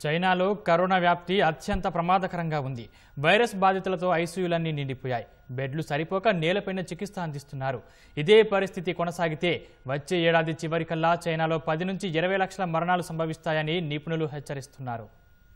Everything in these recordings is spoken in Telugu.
చైనాలో కరోనా వ్యాప్తి అత్యంత ప్రమాదకరంగా ఉంది వైరస్ బాధితులతో ఐసీయూలన్నీ నిండిపోయాయి బెడ్లు సరిపోక నేలపైన చికిత్స అందిస్తున్నారు ఇదే పరిస్థితి కొనసాగితే వచ్చే ఏడాది చివరికల్లా చైనాలో పది నుంచి ఇరవై లక్షల మరణాలు సంభవిస్తాయని నిపుణులు హెచ్చరిస్తున్నారు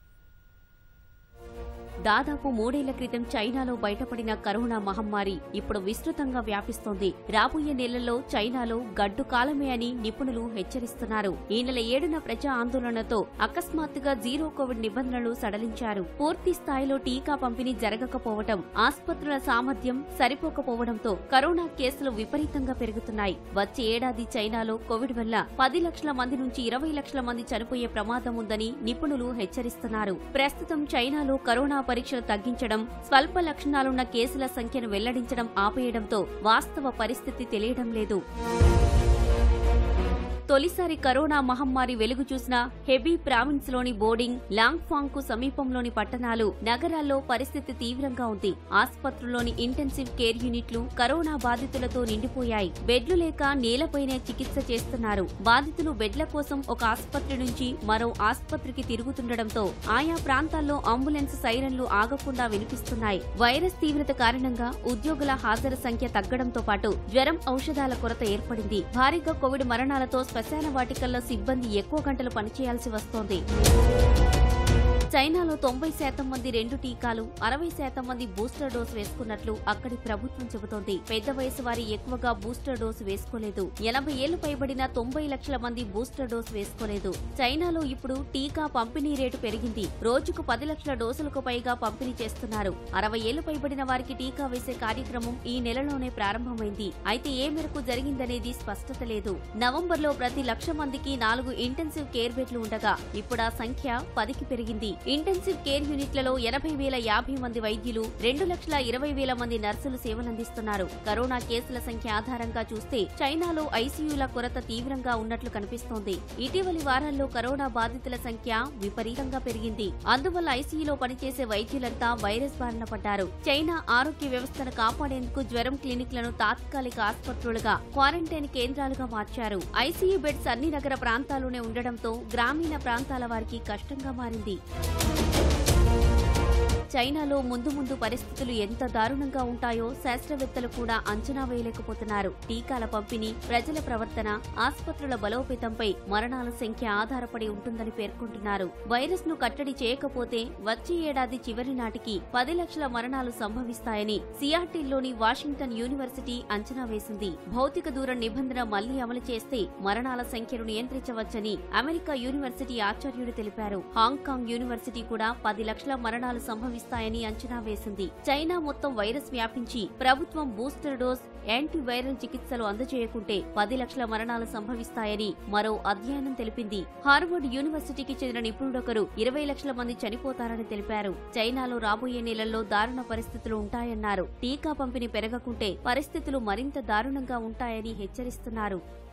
దాదాపు మూడేళ్ల క్రితం చైనాలో బయటపడిన కరోనా మహమ్మారి ఇప్పుడు విస్తృతంగా వ్యాపిస్తోంది రాబోయే నెలల్లో చైనాలో గడ్డు కాలమే అని నిపుణులు హెచ్చరిస్తున్నారు ఈ నెల ఏడున ప్రజా ఆందోళనతో అకస్మాత్తుగా జీరో కోవిడ్ నిబంధనలు సడలించారు పూర్తి స్థాయిలో టీకా పంపిణీ జరగకపోవడం ఆసుపత్రుల సామర్థ్యం సరిపోకపోవడంతో కరోనా కేసులు విపరీతంగా పెరుగుతున్నాయి వచ్చే ఏడాది చైనాలో కోవిడ్ వల్ల పది లక్షల మంది నుంచి ఇరవై లక్షల మంది చనిపోయే ప్రమాదం ఉందని నిపుణులు హెచ్చరిస్తున్నారు ప్రస్తుతం చైనాలో కరోనా పరీక్షలు తగ్గించడం స్వల్ప లక్షణాలున్న కేసుల సంఖ్యను వెల్లడించడం ఆపేయడంతో వాస్తవ పరిస్థితి తెలియడం లేదు తొలిసారి కరోనా మహమ్మారి వెలుగు చూసిన హెబీ ప్రావిన్స్ లోని బోర్డింగ్ లాంగ్ఫాంగ్ కు సమీపంలోని పట్టణాలు నగరాల్లో పరిస్థితి తీవ్రంగా ఉంది ఆసుపత్రుల్లోని ఇంటెన్సివ్ కేర్ యూనిట్లు కరోనా బాధితులతో నిండిపోయాయి బెడ్లు లేక నేలపైనే చికిత్స చేస్తున్నారు బాధితులు బెడ్ల కోసం ఒక ఆసుపత్రి నుంచి మరో ఆసుపత్రికి తిరుగుతుండటంతో ఆయా ప్రాంతాల్లో అంబులెన్స్ సైరన్లు ఆగకుండా వినిపిస్తున్నాయి వైరస్ తీవ్రత కారణంగా ఉద్యోగుల హాజరు సంఖ్య తగ్గడంతో పాటు జ్వరం ఔషధాల కొరత ఏర్పడింది భారీగా కోవిడ్ మరణాలతో శ్మశాన వాటికల్లో సిబ్బంది ఎక్కువ గంటలు పనిచేయాల్సి వస్తోంది చైనాలో తొంభై శాతం మంది రెండు టీకాలు అరవై శాతం మంది బూస్టర్ డోసు వేసుకున్నట్లు అక్కడి ప్రభుత్వం చెబుతోంది పెద్ద వయసు వారి ఎక్కువగా బూస్టర్ డోసు వేసుకోలేదు ఎనభై ఏళ్లు పైబడిన తొంభై లక్షల మంది బూస్టర్ డోసు వేసుకోలేదు చైనాలో ఇప్పుడు టీకా పంపిణీ రేటు పెరిగింది రోజుకు పది లక్షల డోసులకు పైగా పంపిణీ చేస్తున్నారు అరవై ఏళ్లు పైబడిన వారికి టీకా వేసే కార్యక్రమం ఈ నెలలోనే ప్రారంభమైంది అయితే ఏ మేరకు జరిగిందనేది స్పష్టత లేదు నవంబర్లో ప్రతి లక్ష మందికి నాలుగు ఇంటెన్సివ్ కేర్ బెడ్లు ఉండగా ఇప్పుడు ఆ సంఖ్య పదికి పెరిగింది ఇంటెన్సివ్ కేర్ యూనిట్లలో ఎనభై వేల యాభై మంది వైద్యులు రెండు లక్షల ఇరవై వేల మంది నర్సులు సేవలందిస్తున్నారు కరోనా కేసుల సంఖ్య ఆధారంగా చూస్తే చైనాలో ఐసీయూల కొరత తీవ్రంగా ఉన్నట్లు కనిపిస్తోంది ఇటీవలి వారాల్లో కరోనా బాధితుల సంఖ్య విపరీతంగా పెరిగింది అందువల్ల ఐసీయూలో పనిచేసే వైద్యులంతా వైరస్ బారిన పడ్డారు చైనా ఆరోగ్య వ్యవస్థను కాపాడేందుకు జ్వరం క్లినిక్లను తాత్కాలిక ఆసుపత్రులుగా క్వారంటైన్ కేంద్రాలుగా మార్చారు ఐసీయూ బెడ్స్ అన్ని నగర ప్రాంతాల్లోనే ఉండడంతో గ్రామీణ ప్రాంతాల వారికి కష్టంగా మారింది చైనాలో ముందు ముందు పరిస్థితులు ఎంత దారుణంగా ఉంటాయో శాస్త్రవేత్తలు కూడా అంచనా వేయలేకపోతున్నారు టీకాల పంపిణీ ప్రజల ప్రవర్తన ఆసుపత్రుల బలోపేతంపై మరణాల సంఖ్య ఆధారపడి ఉంటుందని పేర్కొంటున్నారు వైరస్ ను కట్టడి చేయకపోతే వచ్చే ఏడాది చివరి నాటికి పది లక్షల మరణాలు సంభవిస్తాయని సియాటిల్లోని వాషింగ్టన్ యూనివర్సిటీ అంచనా వేసింది భౌతిక దూరం నిబంధన మళ్లీ అమలు చేస్తే మరణాల సంఖ్యను నియంత్రించవచ్చని అమెరికా యూనివర్సిటీ ఆచార్యుడు తెలిపారు హాంకాంగ్ యూనివర్సిటీ కూడా పది లక్షల మరణాలు సంభవిస్తాయని అంచనా వేసింది చైనా మొత్తం వైరస్ వ్యాపించి ప్రభుత్వం బూస్టర్ డోస్ యాంటీవైరల్ చికిత్సలు అందజేయకుంటే పది లక్షల మరణాలు సంభవిస్తాయని మరో అధ్యయనం తెలిపింది హార్వర్డ్ యూనివర్సిటీకి చెందిన నిపుణుడొకరు ఇరవై లక్షల మంది చనిపోతారని తెలిపారు చైనాలో రాబోయే నెలల్లో దారుణ పరిస్థితులు ఉంటాయన్నారు టీకా పంపిణీ పెరగకుంటే పరిస్థితులు మరింత దారుణంగా ఉంటాయని హెచ్చరిస్తున్నారు